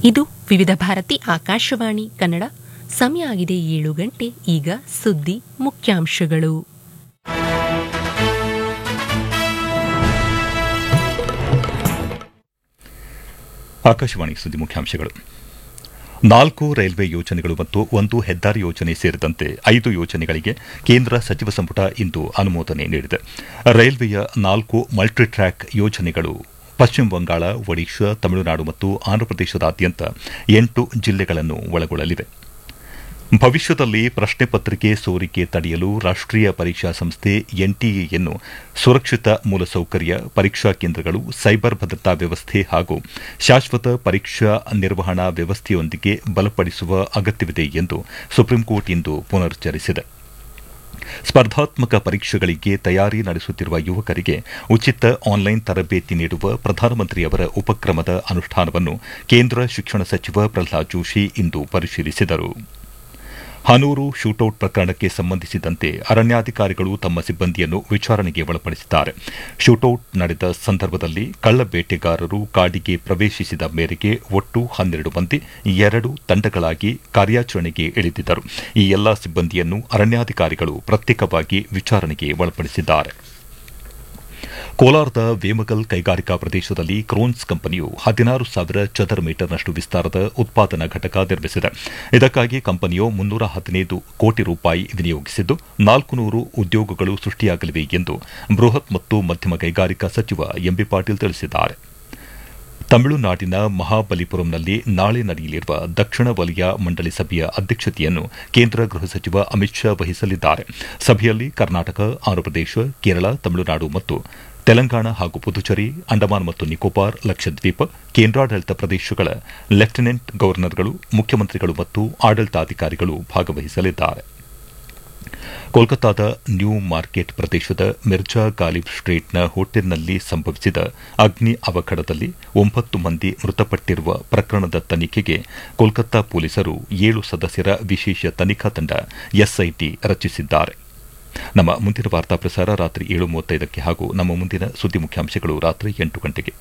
ಇದು ವಿವಿಧ ಭಾರತಿ ಆಕಾಶವಾಣಿ ಕನ್ನಡ ಸಮಯ ಆಗಿದೆ ಏಳು ಗಂಟೆ ಈಗ ಸುದ್ದಿ ಮುಖ್ಯಾಂಶಗಳು ಆಕಾಶವಾಣಿ ಸುದ್ದಿ ಮುಖ್ಯಾಂಶಗಳು ನಾಲ್ಕು ರೈಲ್ವೆ ಯೋಜನೆಗಳು ಮತ್ತು ಒಂದು ಹೆದ್ದಾರಿ ಯೋಜನೆ ಸೇರಿದಂತೆ ಐದು ಯೋಜನೆಗಳಿಗೆ ಕೇಂದ್ರ ಸಚಿವ ಸಂಪುಟ ಇಂದು ಅನುಮೋದನೆ ನೀಡಿದೆ ರೈಲ್ವೆಯ ನಾಲ್ಕು ಮಲ್ಟಿಟ್ರ್ಯಾಕ್ ಯೋಜನೆಗಳು ಪಶ್ಚಿಮ ಬಂಗಾಳ ಒಡಿಶಾ ತಮಿಳುನಾಡು ಮತ್ತು ಆಂಧ್ರಪ್ರದೇಶದಾದ್ಯಂತ ಎಂಟು ಜಿಲ್ಲೆಗಳನ್ನು ಒಳಗೊಳ್ಳಲಿವೆ ಭವಿಷ್ಯದಲ್ಲಿ ಪ್ರಶ್ನೆ ಪತ್ರಿಕೆ ಸೋರಿಕೆ ತಡೆಯಲು ರಾಷ್ಟೀಯ ಪರೀಕ್ಷಾ ಸಂಸ್ಥೆ ಎನ್ಟಿಎಯನ್ನು ಸುರಕ್ಷಿತ ಮೂಲಸೌಕರ್ಯ ಪರೀಕ್ಷಾ ಕೇಂದ್ರಗಳು ಸೈಬರ್ ಭದ್ರತಾ ವ್ಯವಸ್ಥೆ ಹಾಗೂ ಶಾಶ್ವತ ಪರೀಕ್ಷಾ ನಿರ್ವಹಣಾ ವ್ಯವಸ್ಥೆಯೊಂದಿಗೆ ಬಲಪಡಿಸುವ ಅಗತ್ಯವಿದೆ ಎಂದು ಸುಪ್ರೀಂಕೋರ್ಟ್ ಇಂದು ಪುನರುಚ್ಚರಿಸಿದೆ ಸ್ಪರ್ಧಾತ್ಮಕ ಪರೀಕ್ಷೆಗಳಿಗೆ ತಯಾರಿ ನಡೆಸುತ್ತಿರುವ ಯುವಕರಿಗೆ ಉಚಿತ ಆನ್ಲೈನ್ ತರಬೇತಿ ನೀಡುವ ಪ್ರಧಾನಮಂತ್ರಿಯವರ ಉಪಕ್ರಮದ ಅನುಷ್ಠಾನವನ್ನು ಕೇಂದ್ರ ಶಿಕ್ಷಣ ಸಚಿವ ಪ್ರಹ್ಲಾದ್ ಜೋಶಿ ಇಂದು ಪರಿಶೀಲಿಸಿದರು ಹನೂರು ಶೂಟೌಟ್ ಪ್ರಕರಣಕ್ಕೆ ಸಂಬಂಧಿಸಿದಂತೆ ಅರಣ್ಯಾಧಿಕಾರಿಗಳು ತಮ್ಮ ಸಿಬ್ಬಂದಿಯನ್ನು ವಿಚಾರಣೆಗೆ ಒಳಪಡಿಸಿದ್ದಾರೆ ಶೂಟೌಟ್ ನಡೆದ ಸಂದರ್ಭದಲ್ಲಿ ಕಳ್ಳ ಬೇಟೆಗಾರರು ಕಾಡಿಗೆ ಪ್ರವೇಶಿಸಿದ ಮೇರೆಗೆ ಒಟ್ಟು ಹನ್ನೆರಡು ಮಂದಿ ಎರಡು ತಂಡಗಳಾಗಿ ಕಾರ್ಯಾಚರಣೆಗೆ ಇಳಿದಿದ್ದರು ಈ ಎಲ್ಲಾ ಸಿಬ್ಬಂದಿಯನ್ನು ಅರಣ್ಯಾಧಿಕಾರಿಗಳು ಪ್ರತ್ಯೇಕವಾಗಿ ವಿಚಾರಣೆಗೆ ಒಳಪಡಿಸಿದ್ದಾರೆ ಕೋಲಾರದ ವೇಮಗಲ್ ಕೈಗಾರಿಕಾ ಪ್ರದೇಶದಲ್ಲಿ ಕ್ರೋನ್ಸ್ ಕಂಪನಿಯು ಹದಿನಾರು ಸಾವಿರ ಚದರ ಮೀಟರ್ನಷ್ಟು ವಿಸ್ತಾರದ ಉತ್ಪಾದನಾ ಘಟಕ ನಿರ್ಮಿಸಿದೆ ಇದಕ್ಕಾಗಿ ಕಂಪನಿಯು ಮುನ್ನೂರ ಹದಿನೈದು ಕೋಟಿ ರೂಪಾಯಿ ವಿನಿಯೋಗಿಸಿದ್ದು ನಾಲ್ಕು ನೂರು ಉದ್ಯೋಗಗಳು ಸೃಷ್ಟಿಯಾಗಲಿವೆ ಎಂದು ಬೃಹತ್ ಮತ್ತು ಮಧ್ಯಮ ಕೈಗಾರಿಕಾ ಸಚಿವ ಎಂಬಿ ಪಾಟೀಲ್ ತಿಳಿಸಿದ್ದಾರೆ ತಮಿಳುನಾಡಿನ ಮಹಾಬಲಿಪುರಂನಲ್ಲಿ ನಾಳೆ ನಡೆಯಲಿರುವ ದಕ್ಷಿಣ ವಲಯ ಮಂಡಳಿ ಸಭೆಯ ಅಧ್ಯಕ್ಷತೆಯನ್ನು ಕೇಂದ್ರ ಗೃಹ ಸಚಿವ ಅಮಿತ್ ಶಾ ವಹಿಸಲಿದ್ದಾರೆ ಸಭೆಯಲ್ಲಿ ಕರ್ನಾಟಕ ಆಂಧ್ರಪ್ರದೇಶ ಕೇರಳ ತಮಿಳುನಾಡು ಮತ್ತು ತೆಲಂಗಾಣ ಹಾಗೂ ಪುದುಚೇರಿ ಅಂಡಮಾನ್ ಮತ್ತು ನಿಕೋಬಾರ್ ಲಕ್ಷದ್ವೀಪ ಕೇಂದ್ರಾಡಳಿತ ಪ್ರದೇಶಗಳ ಲೆಫ್ಟಿನೆಂಟ್ ಗವರ್ನರ್ಗಳು ಮುಖ್ಯಮಂತ್ರಿಗಳು ಮತ್ತು ಆಡಳಿತಾಧಿಕಾರಿಗಳು ಭಾಗವಹಿಸಲಿದ್ದಾರೆ ಕೋಲ್ಕತ್ತಾದ ನ್ಯೂ ಮಾರ್ಕೆಟ್ ಪ್ರದೇಶದ ಮಿರ್ಜಾ ಗಾಲಿಬ್ ಸ್ಟ್ರೀಟ್ನ ಹೋಟೆಲ್ನಲ್ಲಿ ಸಂಭವಿಸಿದ ಅಗ್ನಿ ಅವಘಡದಲ್ಲಿ ಒಂಬತ್ತು ಮಂದಿ ಮೃತಪಟ್ಟಿರುವ ಪ್ರಕರಣದ ತನಿಖೆಗೆ ಕೋಲ್ಕತ್ತಾ ಪೊಲೀಸರು ಏಳು ಸದಸ್ಯರ ವಿಶೇಷ ತನಿಖಾ ತಂಡ ಎಸ್ಐಟಿ ರಚಿಸಿದ್ದಾರೆ ನಮ್ಮ ಮುಂದಿನ ವಾರ್ತಾ ಪ್ರಸಾರ ರಾತ್ರಿ ಏಳು ಮೂವತ್ತೈದಕ್ಕೆ ಹಾಗೂ ನಮ್ಮ ಮುಂದಿನ ಸುದ್ದಿ ಮುಖ್ಯಾಂಶಗಳು ರಾತ್ರಿ ಎಂಟು ಗಂಟೆಗೆ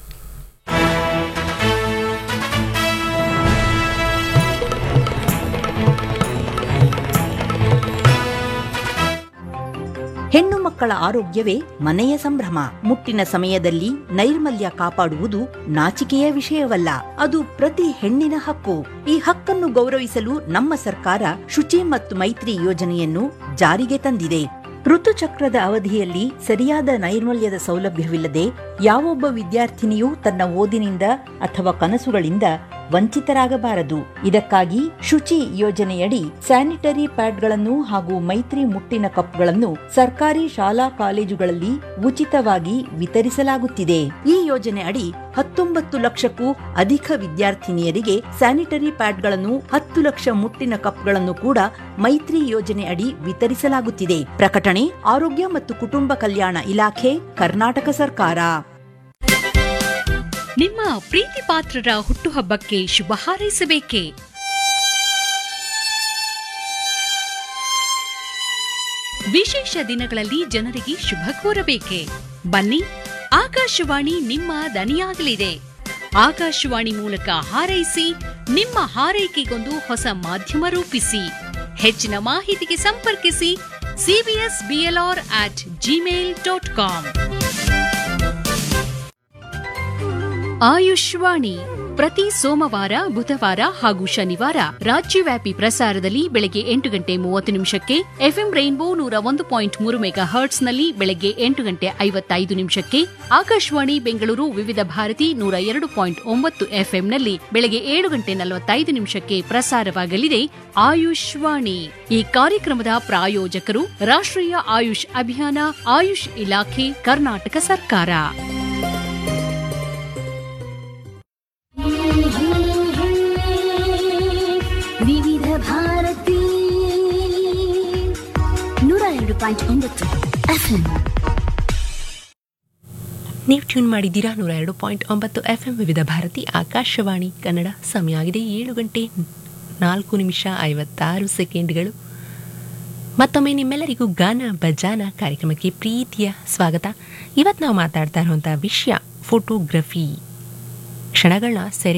ಹೆಣ್ಣು ಮಕ್ಕಳ ಆರೋಗ್ಯವೇ ಮನೆಯ ಸಂಭ್ರಮ ಮುಟ್ಟಿನ ಸಮಯದಲ್ಲಿ ನೈರ್ಮಲ್ಯ ಕಾಪಾಡುವುದು ನಾಚಿಕೆಯ ವಿಷಯವಲ್ಲ ಅದು ಪ್ರತಿ ಹೆಣ್ಣಿನ ಹಕ್ಕು ಈ ಹಕ್ಕನ್ನು ಗೌರವಿಸಲು ನಮ್ಮ ಸರ್ಕಾರ ಶುಚಿ ಮತ್ತು ಮೈತ್ರಿ ಯೋಜನೆಯನ್ನು ಜಾರಿಗೆ ತಂದಿದೆ ಋತುಚಕ್ರದ ಅವಧಿಯಲ್ಲಿ ಸರಿಯಾದ ನೈರ್ಮಲ್ಯದ ಸೌಲಭ್ಯವಿಲ್ಲದೆ ಯಾವೊಬ್ಬ ವಿದ್ಯಾರ್ಥಿನಿಯೂ ತನ್ನ ಓದಿನಿಂದ ಅಥವಾ ಕನಸುಗಳಿಂದ ವಂಚಿತರಾಗಬಾರದು ಇದಕ್ಕಾಗಿ ಶುಚಿ ಯೋಜನೆಯಡಿ ಸ್ಯಾನಿಟರಿ ಪ್ಯಾಡ್ಗಳನ್ನು ಹಾಗೂ ಮೈತ್ರಿ ಮುಟ್ಟಿನ ಕಪ್ಗಳನ್ನು ಸರ್ಕಾರಿ ಶಾಲಾ ಕಾಲೇಜುಗಳಲ್ಲಿ ಉಚಿತವಾಗಿ ವಿತರಿಸಲಾಗುತ್ತಿದೆ ಈ ಯೋಜನೆ ಅಡಿ ಹತ್ತೊಂಬತ್ತು ಲಕ್ಷಕ್ಕೂ ಅಧಿಕ ವಿದ್ಯಾರ್ಥಿನಿಯರಿಗೆ ಸ್ಯಾನಿಟರಿ ಪ್ಯಾಡ್ಗಳನ್ನು ಹತ್ತು ಲಕ್ಷ ಮುಟ್ಟಿನ ಕಪ್ಗಳನ್ನು ಕೂಡ ಮೈತ್ರಿ ಯೋಜನೆ ಅಡಿ ವಿತರಿಸಲಾಗುತ್ತಿದೆ ಪ್ರಕಟಣೆ ಆರೋಗ್ಯ ಮತ್ತು ಕುಟುಂಬ ಕಲ್ಯಾಣ ಇಲಾಖೆ ಕರ್ನಾಟಕ ಸರ್ಕಾರ ನಿಮ್ಮ ಪ್ರೀತಿ ಪಾತ್ರರ ಹುಟ್ಟುಹಬ್ಬಕ್ಕೆ ಶುಭ ಹಾರೈಸಬೇಕೇ ವಿಶೇಷ ದಿನಗಳಲ್ಲಿ ಜನರಿಗೆ ಶುಭ ಕೋರಬೇಕೆ ಬನ್ನಿ ಆಕಾಶವಾಣಿ ನಿಮ್ಮ ದನಿಯಾಗಲಿದೆ ಆಕಾಶವಾಣಿ ಮೂಲಕ ಹಾರೈಸಿ ನಿಮ್ಮ ಹಾರೈಕೆಗೊಂದು ಹೊಸ ಮಾಧ್ಯಮ ರೂಪಿಸಿ ಹೆಚ್ಚಿನ ಮಾಹಿತಿಗೆ ಸಂಪರ್ಕಿಸಿ CBS BLR at Gmail dot com Ayushvani ಪ್ರತಿ ಸೋಮವಾರ ಬುಧವಾರ ಹಾಗೂ ಶನಿವಾರ ರಾಜ್ಯವ್ಯಾಪಿ ಪ್ರಸಾರದಲ್ಲಿ ಬೆಳಗ್ಗೆ ಎಂಟು ಗಂಟೆ ಮೂವತ್ತು ನಿಮಿಷಕ್ಕೆ ಎಫ್ಎಂ ರೈನ್ಬೋ ನೂರ ಒಂದು ಪಾಯಿಂಟ್ ಮೂರು ಮೆಗಾ ಹರ್ಟ್ಸ್ನಲ್ಲಿ ಬೆಳಗ್ಗೆ ಎಂಟು ಗಂಟೆ ಐವತ್ತೈದು ನಿಮಿಷಕ್ಕೆ ಆಕಾಶವಾಣಿ ಬೆಂಗಳೂರು ವಿವಿಧ ಭಾರತಿ ನೂರ ಎರಡು ಪಾಯಿಂಟ್ ಒಂಬತ್ತು ಎಫ್ಎಂನಲ್ಲಿ ಬೆಳಗ್ಗೆ ಏಳು ಗಂಟೆ ನಲವತ್ತೈದು ನಿಮಿಷಕ್ಕೆ ಪ್ರಸಾರವಾಗಲಿದೆ ಆಯುಷ್ವಾಣಿ ಈ ಕಾರ್ಯಕ್ರಮದ ಪ್ರಾಯೋಜಕರು ರಾಷ್ಟ್ರೀಯ ಆಯುಷ್ ಅಭಿಯಾನ ಆಯುಷ್ ಇಲಾಖೆ ಕರ್ನಾಟಕ ಸರ್ಕಾರ ವಿವಿಧ ಭಾರತಿ ನೂರ ಎರಡು ಪಾಯಿಂಟ್ ಒಂಬತ್ತು ಎಫ್ಎಂ ನೀವು ಟ್ಯೂನ್ ಮಾಡಿದ್ದೀರಾ ನೂರ ಎರಡು ಪಾಯಿಂಟ್ ಒಂಬತ್ತು ಎಫ್ ಎಂ ವಿವಿಧ ಭಾರತಿ ಆಕಾಶವಾಣಿ ಕನ್ನಡ ಸಮಯ ಆಗಿದೆ ಏಳು ಗಂಟೆ ನಾಲ್ಕು ನಿಮಿಷ ಐವತ್ತಾರು ಸೆಕೆಂಡ್ಗಳು ಮತ್ತೊಮ್ಮೆ ನಿಮ್ಮೆಲ್ಲರಿಗೂ ಗಾನ ಬಜಾನ ಕಾರ್ಯಕ್ರಮಕ್ಕೆ ಪ್ರೀತಿಯ ಸ್ವಾಗತ ಇವತ್ತು ನಾವು ಮಾತಾಡ್ತಾ ಇರುವಂಥ ವಿಷಯ ಫೋಟೋಗ್ರಫಿ ಕ್ಷಣಗಳನ್ನ ಸೆರೆ